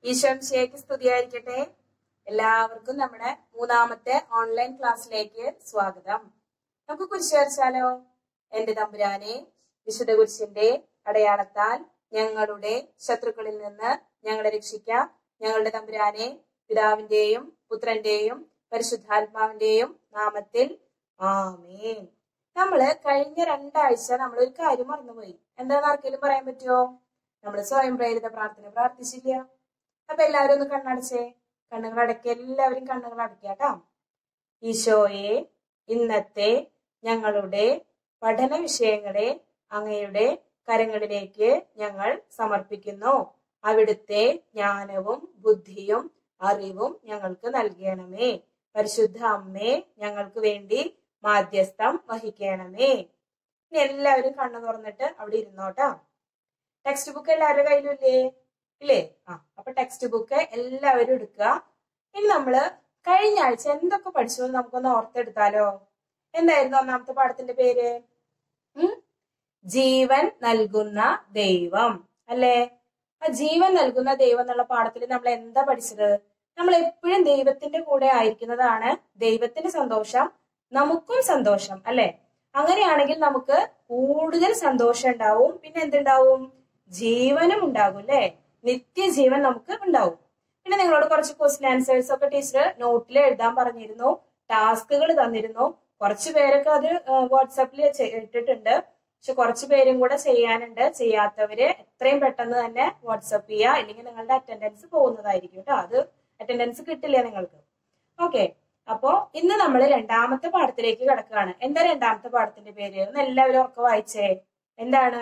ഈശ്വംശയ്ക്ക് സ്തുതിയായിരിക്കട്ടെ എല്ലാവർക്കും നമ്മുടെ മൂന്നാമത്തെ ഓൺലൈൻ ക്ലാസ്സിലേക്ക് സ്വാഗതം നമുക്ക് കുരിശ് വരച്ചാലോ എന്റെ തമ്പുരാനെ വിശുദ്ധ കുരിശിന്റെ അടയാളത്താൽ ഞങ്ങളുടെ ശത്രുക്കളിൽ നിന്ന് ഞങ്ങളെ രക്ഷിക്കാം ഞങ്ങളുടെ തമ്പുരാനെ പിതാവിന്റെയും പുത്രന്റെയും പരിശുദ്ധാത്മാവിന്റെയും നാമത്തിൽ ആമേൻ നമ്മള് കഴിഞ്ഞ രണ്ടാഴ്ച നമ്മൾ ഒരു കാര്യം മറന്നുപോയി എന്താന്ന് ആർക്കെങ്കിലും പറയാൻ പറ്റുമോ നമ്മൾ സ്വയം പ്രേരിത പ്രാർത്ഥന പ്രാർത്ഥിച്ചില്ല അപ്പൊ എല്ലാവരും ഒന്ന് കണ്ണടച്ചേ കണ്ണുകൾ അടക്കി എല്ലാവരും കണ്ണുകൾ അടയ്ക്കാട്ടോ ഈശോയെ ഇന്നത്തെ ഞങ്ങളുടെ പഠന വിഷയങ്ങളെ അങ്ങയുടെ കരങ്ങളിലേക്ക് ഞങ്ങൾ സമർപ്പിക്കുന്നു അവിടുത്തെ ജ്ഞാനവും ബുദ്ധിയും അറിവും ഞങ്ങൾക്ക് നൽകണമേ പരിശുദ്ധ അമ്മേ ഞങ്ങൾക്ക് വേണ്ടി മാധ്യസ്ഥം വഹിക്കണമേ ഇനി എല്ലാവരും കണ്ണു തുറന്നിട്ട് അവിടെ ഇരുന്നോട്ടാ ടെക്സ്റ്റ് ബുക്ക് എല്ലാവരുടെ കയ്യിലും ഇല്ലേ ഇല്ലേ ആ അപ്പൊ ടെക്സ്റ്റ് ബുക്ക് എല്ലാവരും എടുക്കുക ഇനി നമ്മള് കഴിഞ്ഞ ആഴ്ച എന്തൊക്കെ പഠിച്ചു എന്ന് നമുക്കൊന്ന് ഓർത്തെടുത്താലോ എന്തായിരുന്നു ഒന്നാമത്തെ പാഠത്തിന്റെ പേര് ഉം ജീവൻ നൽകുന്ന ദൈവം അല്ലേ ആ ജീവൻ നൽകുന്ന ദൈവം എന്നുള്ള പാഠത്തിൽ നമ്മൾ എന്താ പഠിച്ചത് നമ്മൾ എപ്പോഴും ദൈവത്തിന്റെ കൂടെ ആയിരിക്കുന്നതാണ് ദൈവത്തിന് സന്തോഷം നമുക്കും സന്തോഷം അല്ലെ അങ്ങനെയാണെങ്കിൽ നമുക്ക് കൂടുതൽ സന്തോഷം ഉണ്ടാവും പിന്നെ എന്തുണ്ടാവും ജീവനും ഉണ്ടാകും അല്ലെ നിത്യജീവൻ നമുക്ക് ഉണ്ടാവും പിന്നെ നിങ്ങളോട് കുറച്ച് ക്വസ്റ്റ്യൻ ആൻസേഴ്സ് ഒക്കെ ടീച്ചർ നോട്ടിൽ എഴുതാൻ പറഞ്ഞിരുന്നു ടാസ്കുകൾ തന്നിരുന്നു കുറച്ച് പേരൊക്കെ അത് വാട്സാപ്പിൽ ഇട്ടിട്ടുണ്ട് പക്ഷെ കുറച്ച് പേരും കൂടെ ചെയ്യാനുണ്ട് ചെയ്യാത്തവര് എത്രയും പെട്ടെന്ന് തന്നെ വാട്സപ്പ് ചെയ്യുക അല്ലെങ്കിൽ നിങ്ങളുടെ അറ്റൻഡൻസ് പോകുന്നതായിരിക്കും കേട്ടോ അത് അറ്റൻഡൻസ് കിട്ടില്ല നിങ്ങൾക്ക് ഓക്കെ അപ്പോ ഇന്ന് നമ്മൾ രണ്ടാമത്തെ പാഠത്തിലേക്ക് കിടക്കുകയാണ് എന്താ രണ്ടാമത്തെ പാഠത്തിന്റെ പേര് ഒന്ന് എല്ലാവരും ഉറക്കെ വായിച്ചേ എന്താണ്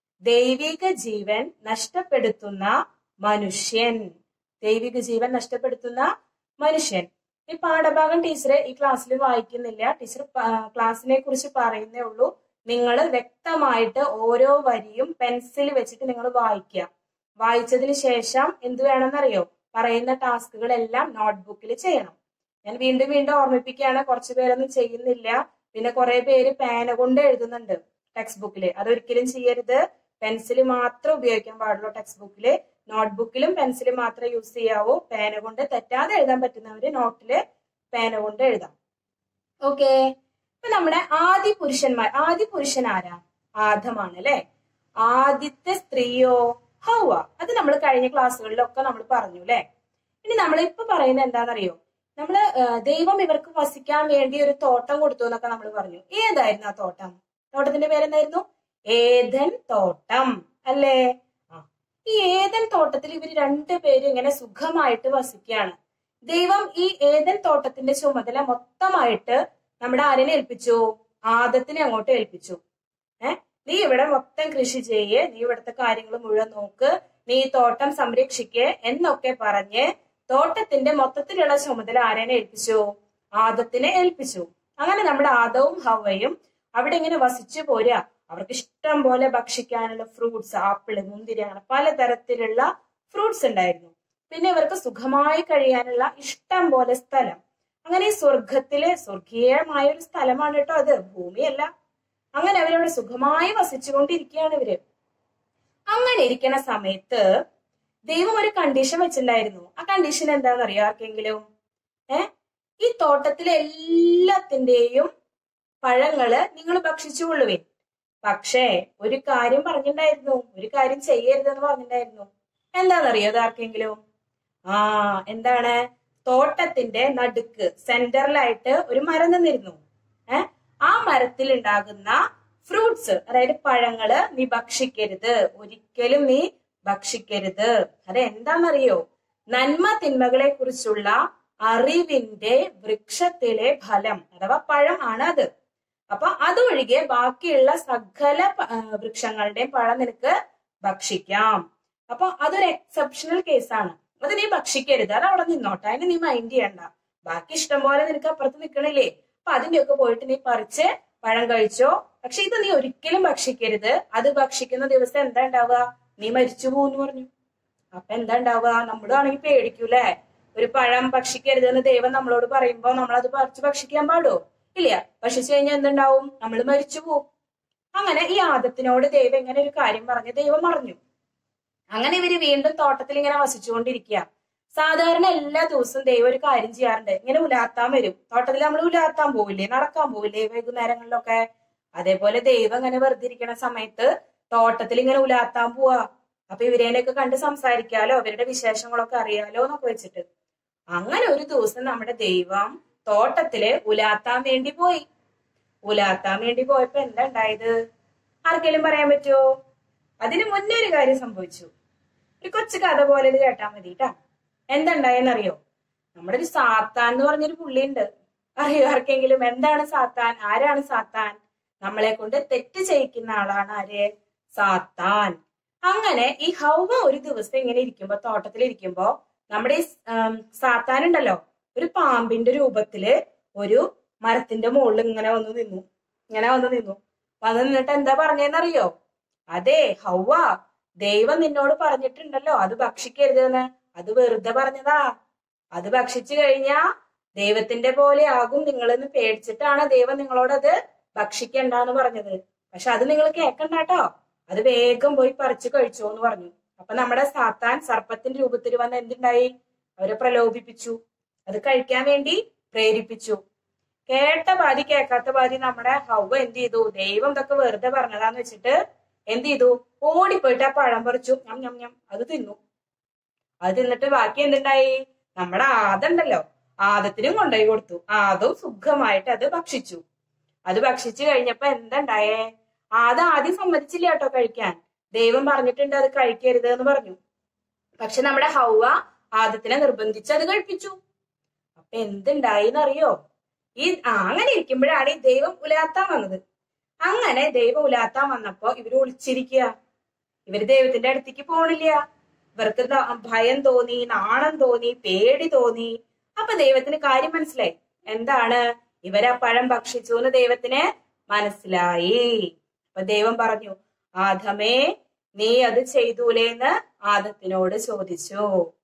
ദൈവിക ജീവൻ നഷ്ടപ്പെടുത്തുന്ന മനുഷ്യൻ ദൈവിക ജീവൻ നഷ്ടപ്പെടുത്തുന്ന മനുഷ്യൻ ഈ പാഠഭാഗം ടീച്ചർ ഈ ക്ലാസ്സിൽ വായിക്കുന്നില്ല ടീച്ചർ ക്ലാസ്സിനെ കുറിച്ച് പറയുന്നേ ഉള്ളൂ നിങ്ങൾ വ്യക്തമായിട്ട് ഓരോ വരിയും പെൻസിൽ വെച്ചിട്ട് നിങ്ങൾ വായിക്കുക വായിച്ചതിന് ശേഷം എന്ത് വേണമെന്നറിയോ പറയുന്ന ടാസ്കുകളെല്ലാം നോട്ട്ബുക്കിൽ ചെയ്യണം ഞാൻ വീണ്ടും വീണ്ടും ഓർമ്മിപ്പിക്കുകയാണ് കുറച്ച് പേരൊന്നും ചെയ്യുന്നില്ല പിന്നെ കുറെ പേര് പേന കൊണ്ട് എഴുതുന്നുണ്ട് ടെക്സ്റ്റ് ബുക്കില് അതൊരിക്കലും ചെയ്യരുത് പെൻസിൽ മാത്രം ഉപയോഗിക്കാൻ പാടുള്ളൂ ടെക്സ്റ്റ് ബുക്കില് നോട്ട്ബുക്കിലും പെൻസിൽ മാത്രമേ യൂസ് ചെയ്യാവൂ പേന കൊണ്ട് തെറ്റാതെ എഴുതാൻ പറ്റുന്നവര് നോട്ടില് പേന കൊണ്ട് എഴുതാം ഓക്കെ ഇപ്പൊ നമ്മുടെ ആദ്യ പുരുഷന്മാർ ആദ്യ പുരുഷൻ ആരാ ആദമാണ് അല്ലെ ആദ്യത്തെ സ്ത്രീയോ ഹൗവ അത് നമ്മൾ കഴിഞ്ഞ ക്ലാസ്സുകളിലൊക്കെ നമ്മൾ പറഞ്ഞു അല്ലെ ഇനി നമ്മൾ ഇപ്പൊ പറയുന്നത് എന്താണെന്നറിയോ നമ്മള് ദൈവം ഇവർക്ക് വസിക്കാൻ വേണ്ടി ഒരു തോട്ടം കൊടുത്തു എന്നൊക്കെ നമ്മൾ പറഞ്ഞു ഏതായിരുന്നു ആ തോട്ടം തോട്ടത്തിന്റെ പേരെന്തായിരുന്നു ഏതൻ തോട്ടം അല്ലേ ആ ഈ ഏതൻ തോട്ടത്തിൽ ഇവർ രണ്ടുപേരും ഇങ്ങനെ സുഖമായിട്ട് വസിക്കുകയാണ് ദൈവം ഈ ഏതൻ തോട്ടത്തിന്റെ ചുമതല മൊത്തമായിട്ട് നമ്മുടെ ആരെന്നെ ഏൽപ്പിച്ചു ആദത്തിനെ അങ്ങോട്ട് ഏൽപ്പിച്ചു ഏ നീ ഇവിടെ മൊത്തം കൃഷി ചെയ്യേ നീ ഇവിടുത്തെ കാര്യങ്ങൾ മുഴുവൻ നോക്ക് നീ ഈ തോട്ടം സംരക്ഷിക്ക് എന്നൊക്കെ പറഞ്ഞ് തോട്ടത്തിന്റെ മൊത്തത്തിലുള്ള ചുമതല ആരെന്നെ ഏൽപ്പിച്ചു ആദത്തിനെ ഏൽപ്പിച്ചു അങ്ങനെ നമ്മുടെ ആദവും ഹവയും അവിടെ ഇങ്ങനെ വസിച്ചു പോരാ അവർക്ക് ഇഷ്ടം പോലെ ഭക്ഷിക്കാനുള്ള ഫ്രൂട്ട്സ് ആപ്പിള് മുന്തിരി അങ്ങനെ പലതരത്തിലുള്ള ഫ്രൂട്ട്സ് ഉണ്ടായിരുന്നു പിന്നെ ഇവർക്ക് സുഖമായി കഴിയാനുള്ള ഇഷ്ടം പോലെ സ്ഥലം അങ്ങനെ ഈ സ്വർഗത്തിലെ സ്വർഗീയമായ ഒരു സ്ഥലമാണ് കേട്ടോ അത് ഭൂമിയല്ല അങ്ങനെ അവരവിടെ സുഖമായി വസിച്ചുകൊണ്ടിരിക്കുകയാണ് ഇവര് അങ്ങനെ ഇരിക്കുന്ന സമയത്ത് ദൈവം ഒരു കണ്ടീഷൻ വെച്ചിട്ടുണ്ടായിരുന്നു ആ കണ്ടീഷൻ എന്താണെന്ന് അറിയോ ആർക്കെങ്കിലും ഏ ഈ തോട്ടത്തിലെ എല്ലാത്തിന്റെയും പഴങ്ങള് നിങ്ങൾ ഭക്ഷിച്ചുകൊള്ളുവേ പക്ഷേ ഒരു കാര്യം പറഞ്ഞിട്ടുണ്ടായിരുന്നു ഒരു കാര്യം ചെയ്യരുതെന്ന് പറഞ്ഞിട്ടുണ്ടായിരുന്നു എന്താണെന്നറിയോ അത് ആർക്കെങ്കിലും ആ എന്താണ് തോട്ടത്തിന്റെ നടുക്ക് സെന്ററിലായിട്ട് ഒരു മരം നിന്നിരുന്നു ഏ ആ മരത്തിൽ ഉണ്ടാകുന്ന ഫ്രൂട്ട്സ് അതായത് പഴങ്ങള് നീ ഭക്ഷിക്കരുത് ഒരിക്കലും നീ ഭക്ഷിക്കരുത് അത് എന്താണെന്നറിയോ നന്മ തിന്മകളെ കുറിച്ചുള്ള അറിവിന്റെ വൃക്ഷത്തിലെ ഫലം അഥവാ പഴം ആണ് അത് അപ്പൊ അതൊഴികെ ബാക്കിയുള്ള സകല വൃക്ഷങ്ങളുടെയും പഴം നിനക്ക് ഭക്ഷിക്കാം അപ്പൊ അതൊരു എക്സെപ്ഷണൽ കേസാണ് അത് നീ ഭക്ഷിക്കരുത് അത് അവിടെ നിന്നോട്ടെ അതിന് നീ മൈൻഡ് ചെയ്യണ്ട ബാക്കി ഇഷ്ടം പോലെ നിനക്ക് അപ്പുറത്ത് നിൽക്കണില്ലേ അപ്പൊ അതിന്റെയൊക്കെ പോയിട്ട് നീ പറിച്ച് പഴം കഴിച്ചോ പക്ഷെ ഇത് നീ ഒരിക്കലും ഭക്ഷിക്കരുത് അത് ഭക്ഷിക്കുന്ന ദിവസം എന്താ ഉണ്ടാവുക നീ മരിച്ചു പോകുന്നു പറഞ്ഞു അപ്പൊ എന്താ ഉണ്ടാവുക നമ്മളാണെങ്കിൽ പേടിക്കൂലേ ഒരു പഴം ഭക്ഷിക്കരുത് എന്ന് ദൈവം നമ്മളോട് പറയുമ്പോ നമ്മൾ അത് പറിച്ച് ഭക്ഷിക്കാൻ പാടുമോ ഇല്ല ഭക്ഷിച്ചു കഴിഞ്ഞാൽ എന്തുണ്ടാവും നമ്മൾ മരിച്ചു പോവും അങ്ങനെ ഈ ആദത്തിനോട് ദൈവം ഇങ്ങനെ ഒരു കാര്യം പറഞ്ഞ് ദൈവം മറഞ്ഞു അങ്ങനെ ഇവര് വീണ്ടും തോട്ടത്തിൽ ഇങ്ങനെ വസിച്ചുകൊണ്ടിരിക്കുക സാധാരണ എല്ലാ ദിവസവും ദൈവം ഒരു കാര്യം ചെയ്യാറുണ്ട് ഇങ്ങനെ ഉലാത്താൻ വരും തോട്ടത്തിൽ നമ്മൾ ഉലാത്താൻ പോവില്ലേ നടക്കാൻ പോവില്ലേ വൈകുന്നേരങ്ങളിലൊക്കെ അതേപോലെ ദൈവം ഇങ്ങനെ വെറുതെ ഇരിക്കണ സമയത്ത് തോട്ടത്തിൽ ഇങ്ങനെ ഉലാത്താൻ പോവാ അപ്പൊ ഇവരേനെയൊക്കെ കണ്ട് സംസാരിക്കാലോ അവരുടെ വിശേഷങ്ങളൊക്കെ അറിയാലോ എന്നൊക്കെ വെച്ചിട്ട് അങ്ങനെ ഒരു ദിവസം നമ്മുടെ ദൈവം തോട്ടത്തില് ഉലാത്താൻ വേണ്ടി പോയി ഉലാത്താൻ വേണ്ടി പോയപ്പോ എന്താ ഉണ്ടായത് ആർക്കെങ്കിലും പറയാൻ പറ്റുമോ അതിന് മുന്നേ ഒരു കാര്യം സംഭവിച്ചു ഒരു കൊച്ചു കഥ പോലെ ഇത് കേട്ടാ മതി കേട്ടാ എന്തുണ്ടായെന്നറിയോ നമ്മുടെ ഒരു സാത്താൻ എന്ന് പറഞ്ഞൊരു പുള്ളിയുണ്ട് അറിയോ ആർക്കെങ്കിലും എന്താണ് സാത്താൻ ആരാണ് സാത്താൻ നമ്മളെ കൊണ്ട് തെറ്റ് ചെയ്യിക്കുന്ന ആളാണ് ആര് സാത്താൻ അങ്ങനെ ഈ ഹൗവ ഒരു ദിവസം ഇങ്ങനെ ഇരിക്കുമ്പോ തോട്ടത്തിൽ ഇരിക്കുമ്പോ നമ്മുടെ ഈ ആം, സാത്താൻ ഉണ്ടല്ലോ ഒരു പാമ്പിന്റെ രൂപത്തില് ഒരു മരത്തിന്റെ മുകളിൽ ഇങ്ങനെ വന്ന് നിന്നു ഇങ്ങനെ വന്ന് നിന്നു വന്ന് നിന്നിട്ട് എന്താ പറഞ്ഞതെന്നറിയോ അതെ ഹൗവ ദൈവം നിന്നോട് പറഞ്ഞിട്ടുണ്ടല്ലോ അത് ഭക്ഷിക്കരുതെന്ന് അത് വെറുതെ പറഞ്ഞതാ അത് ഭക്ഷിച്ചു കഴിഞ്ഞാ ദൈവത്തിന്റെ പോലെ ആകും നിങ്ങളെന്ന് പേടിച്ചിട്ടാണ് ദൈവം നിങ്ങളോട് അത് ഭക്ഷിക്കണ്ടെന്ന് പറഞ്ഞത് പക്ഷെ അത് നിങ്ങൾ കേക്കണ്ട കേട്ടോ അത് വേഗം പോയി പറിച്ചു കഴിച്ചോ എന്ന് പറഞ്ഞു അപ്പൊ നമ്മുടെ സാത്താൻ സർപ്പത്തിന്റെ രൂപത്തിൽ വന്ന് എന്തുണ്ടായി അവരെ പ്രലോഭിപ്പിച്ചു അത് കഴിക്കാൻ വേണ്ടി പ്രേരിപ്പിച്ചു കേട്ട പാതി കേൾക്കാത്ത പാതി നമ്മുടെ ഹൗവ എന്ത് ചെയ്തു ദൈവം ഇതൊക്കെ വെറുതെ പറഞ്ഞതാന്ന് വെച്ചിട്ട് എന്ത് ചെയ്തു ഓടിപ്പോയിട്ട് ആ പഴം പറിച്ചു ഞം ഞം ഞം അത് തിന്നു അത് തിന്നിട്ട് ബാക്കി എന്തുണ്ടായി നമ്മുടെ ആദണ്ടല്ലോ ആദത്തിനും കൊണ്ടുപോയി കൊടുത്തു ആദവും സുഖമായിട്ട് അത് ഭക്ഷിച്ചു അത് ഭക്ഷിച്ചു കഴിഞ്ഞപ്പോ എന്തുണ്ടായേ ആദം ആദ്യം സമ്മതിച്ചില്ല കേട്ടോ കഴിക്കാൻ ദൈവം പറഞ്ഞിട്ടുണ്ട് അത് കഴിക്കരുത് എന്ന് പറഞ്ഞു പക്ഷെ നമ്മുടെ ഹൗവ ആദത്തിനെ നിർബന്ധിച്ച് അത് കഴിപ്പിച്ചു അപ്പൊ എന്തുണ്ടായി എന്നറിയോ ഈ ആ, അങ്ങനെ ഇരിക്കുമ്പോഴാണ് ഈ ദൈവം ഉലാത്താൻ വന്നത് അങ്ങനെ ദൈവം ഉലാത്താൻ വന്നപ്പോ ഇവര് ഒളിച്ചിരിക്കുക ഇവര് ദൈവത്തിന്റെ അടുത്തേക്ക് പോണില്ല ഇവർക്ക് ദ- ഭയം തോന്നി നാണം തോന്നി പേടി തോന്നി അപ്പൊ ദൈവത്തിന് കാര്യം മനസ്സിലായി എന്താണ് ഇവരാ പഴം ഭക്ഷിച്ചു എന്ന് ദൈവത്തിന് മനസ്സിലായി അപ്പൊ ദൈവം പറഞ്ഞു ആദമേ നീ അത് ചെയ്തൂലേന്ന് ആദത്തിനോട് ചോദിച്ചു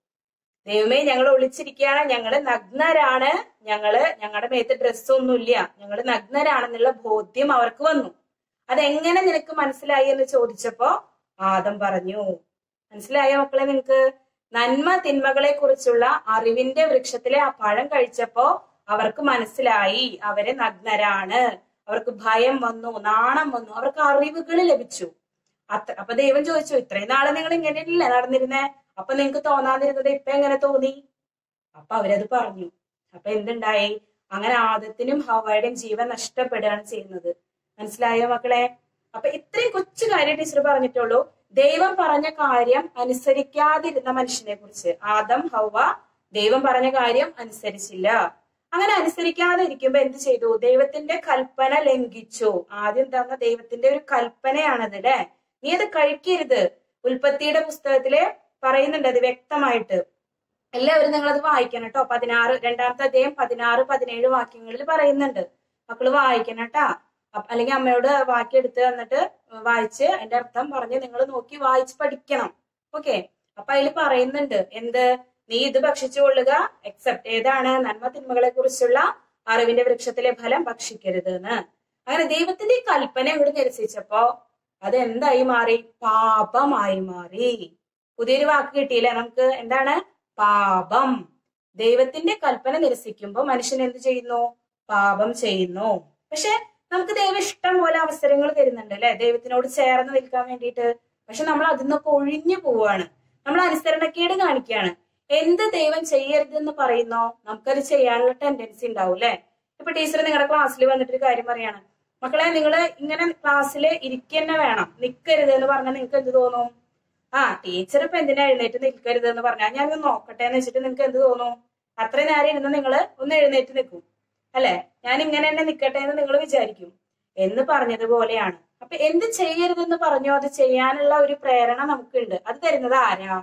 ദൈവമേ ഞങ്ങൾ ഒളിച്ചിരിക്കുകയാണ് ഞങ്ങള് നഗ്നരാണ് ഞങ്ങള് ഞങ്ങളുടെ മേത്ത് ഡ്രസ്സൊന്നുമില്ല ഞങ്ങള് നഗ്നരാണെന്നുള്ള ബോധ്യം അവർക്ക് വന്നു അതെങ്ങനെ നിനക്ക് മനസ്സിലായി എന്ന് ചോദിച്ചപ്പോ ആദം പറഞ്ഞു മനസ്സിലായോ മക്കളെ നിനക്ക് നന്മ തിന്മകളെ കുറിച്ചുള്ള അറിവിന്റെ വൃക്ഷത്തിലെ ആ പഴം കഴിച്ചപ്പോ അവർക്ക് മനസ്സിലായി അവര് നഗ്നരാണ് അവർക്ക് ഭയം വന്നു നാണം വന്നു അവർക്ക് അറിവുകൾ ലഭിച്ചു അത്ര അപ്പൊ ദൈവം ചോദിച്ചു ഇത്രയും നാളെ നിങ്ങൾ ഇങ്ങനെയല്ലേ നടന്നിരുന്നേ അപ്പൊ നിങ്ങക്ക് തോന്നാതിരുന്നത് ഇപ്പൊ എങ്ങനെ തോന്നി അപ്പൊ അവരത് പറഞ്ഞു അപ്പൊ എന്തുണ്ടായി അങ്ങനെ ആദത്തിനും ഹവായുടെയും ജീവൻ നഷ്ടപ്പെടുകയാണ് ചെയ്യുന്നത് മനസ്സിലായോ മക്കളെ അപ്പൊ ഇത്രയും കൊച്ചു കാര്യം ടീച്ചർ പറഞ്ഞിട്ടുള്ളൂ ദൈവം പറഞ്ഞ കാര്യം അനുസരിക്കാതിരുന്ന മനുഷ്യനെ കുറിച്ച് ആദം ഹൗവ ദൈവം പറഞ്ഞ കാര്യം അനുസരിച്ചില്ല അങ്ങനെ അനുസരിക്കാതെ ഇരിക്കുമ്പോ എന്ത് ചെയ്തു ദൈവത്തിന്റെ കൽപ്പന ലംഘിച്ചു ആദ്യം തന്ന ദൈവത്തിന്റെ ഒരു കൽപ്പനയാണത് അല്ലെ നീ അത് കഴിക്കരുത് ഉൽപ്പത്തിയുടെ പുസ്തകത്തില് പറയുന്നുണ്ട് അത് വ്യക്തമായിട്ട് എല്ലാവരും നിങ്ങൾ അത് വായിക്കണം കേട്ടോ പതിനാറ് രണ്ടാമത്തെ അധ്യായം പതിനാറ് പതിനേഴ് വാക്യങ്ങളിൽ പറയുന്നുണ്ട് മക്കള് വായിക്കണം കേട്ടാ അപ്പ- അല്ലെങ്കിൽ അമ്മയോട് വാക്യം എടുത്ത് തന്നിട്ട് വായിച്ച് അതിന്റെ അർത്ഥം പറഞ്ഞ് നിങ്ങൾ നോക്കി വായിച്ച് പഠിക്കണം ഓക്കെ അപ്പൊ അതിൽ പറയുന്നുണ്ട് എന്ത് നീ ഇത് ഭക്ഷിച്ചു കൊള്ളുക എക്സെപ്റ്റ് ഏതാണ് നന്മ തിന്മകളെ കുറിച്ചുള്ള അറിവിന്റെ വൃക്ഷത്തിലെ ഫലം ഭക്ഷിക്കരുത് എന്ന് അങ്ങനെ ദൈവത്തിന്റെ ഈ കൽപ്പന ഇവിടെ നിരസിച്ചപ്പോ അത് എന്തായി മാറി പാപമായി മാറി പുതിയൊരു വാക്ക് കിട്ടിയില്ലേ നമുക്ക് എന്താണ് പാപം ദൈവത്തിന്റെ കൽപ്പന നിരസിക്കുമ്പോ മനുഷ്യൻ എന്ത് ചെയ്യുന്നു പാപം ചെയ്യുന്നു പക്ഷെ നമുക്ക് ദൈവം ഇഷ്ടം പോലെ അവസരങ്ങൾ തരുന്നുണ്ട് അല്ലെ ദൈവത്തിനോട് ചേർന്ന് നിൽക്കാൻ വേണ്ടിയിട്ട് പക്ഷെ നമ്മൾ അതിൽ നിന്നൊക്കെ ഒഴിഞ്ഞു പോവാണ് നമ്മൾ അനുസരണക്കേട് കാണിക്കുകയാണ് എന്ത് ദൈവം ചെയ്യരുതെന്ന് പറയുന്നോ നമുക്കത് ചെയ്യാനുള്ള ടെൻഡൻസി ഉണ്ടാവും അല്ലെ ഇപ്പൊ ടീച്ചർ നിങ്ങളുടെ ക്ലാസ്സിൽ വന്നിട്ട് ഒരു കാര്യം പറയാണ് മക്കളെ നിങ്ങൾ ഇങ്ങനെ ക്ലാസ്സിൽ ഇരിക്കന്നെ വേണം നിൽക്കരുത് എന്ന് പറഞ്ഞാൽ നിങ്ങൾക്ക് എന്ത് തോന്നും ആ ടീച്ചർ ഇപ്പൊ എന്തിനാ എഴുന്നേറ്റ് നിൽക്കരുത് എന്ന് പറഞ്ഞാൽ ഞാൻ ഒന്ന് നോക്കട്ടെ എന്ന് വെച്ചിട്ട് നിങ്ങൾക്ക് എന്ത് തോന്നും അത്രയും നേരം ഇരുന്ന് നിങ്ങൾ ഒന്ന് എഴുന്നേറ്റ് നിൽക്കും അല്ലെ ഞാൻ ഇങ്ങനെ തന്നെ നിൽക്കട്ടെ എന്ന് നിങ്ങൾ വിചാരിക്കും എന്ന് പറഞ്ഞതുപോലെയാണ് അപ്പൊ എന്ത് ചെയ്യരുതെന്ന് പറഞ്ഞോ അത് ചെയ്യാനുള്ള ഒരു പ്രേരണ നമുക്കുണ്ട് അത് തരുന്നത് ആരാ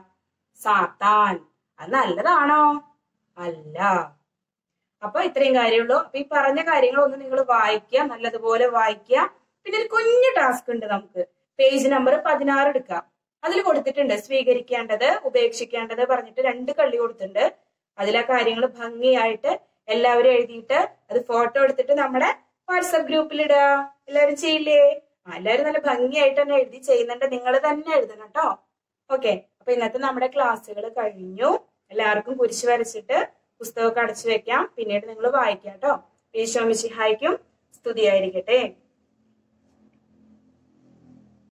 സാത്താൻ അത് നല്ലതാണോ അല്ല അപ്പൊ ഇത്രയും കാര്യമുള്ളൂ അപ്പൊ ഈ പറഞ്ഞ കാര്യങ്ങളൊന്ന് നിങ്ങൾ വായിക്കുക നല്ലതുപോലെ വായിക്കുക പിന്നെ ഒരു കുഞ്ഞു ടാസ്ക് ഉണ്ട് നമുക്ക് പേജ് നമ്പർ പതിനാറ് എടുക്കാം അതിൽ കൊടുത്തിട്ടുണ്ട് സ്വീകരിക്കേണ്ടത് ഉപേക്ഷിക്കേണ്ടത് പറഞ്ഞിട്ട് രണ്ട് കള്ളി കൊടുത്തിട്ടുണ്ട് അതിലെ കാര്യങ്ങൾ ഭംഗിയായിട്ട് എല്ലാവരും എഴുതിയിട്ട് അത് ഫോട്ടോ എടുത്തിട്ട് നമ്മുടെ വാട്സപ്പ് ഗ്രൂപ്പിൽ ഇടുക എല്ലാവരും ചെയ്യില്ലേ ആ, എല്ലാവരും നല്ല ഭംഗിയായിട്ട് തന്നെ എഴുതി ചെയ്യുന്നുണ്ട് നിങ്ങൾ തന്നെ എഴുതണം കേട്ടോ ഓക്കെ അപ്പൊ ഇന്നത്തെ നമ്മുടെ ക്ലാസ്സുകൾ കഴിഞ്ഞു എല്ലാവർക്കും കുരിശ് വരച്ചിട്ട് പുസ്തകമൊക്കെ അടച്ചു വെക്കാം പിന്നീട് നിങ്ങൾ വായിക്കാം കേട്ടോ ഈശോ മിശിഹായ്ക്കും സ്തുതിയായിരിക്കട്ടെ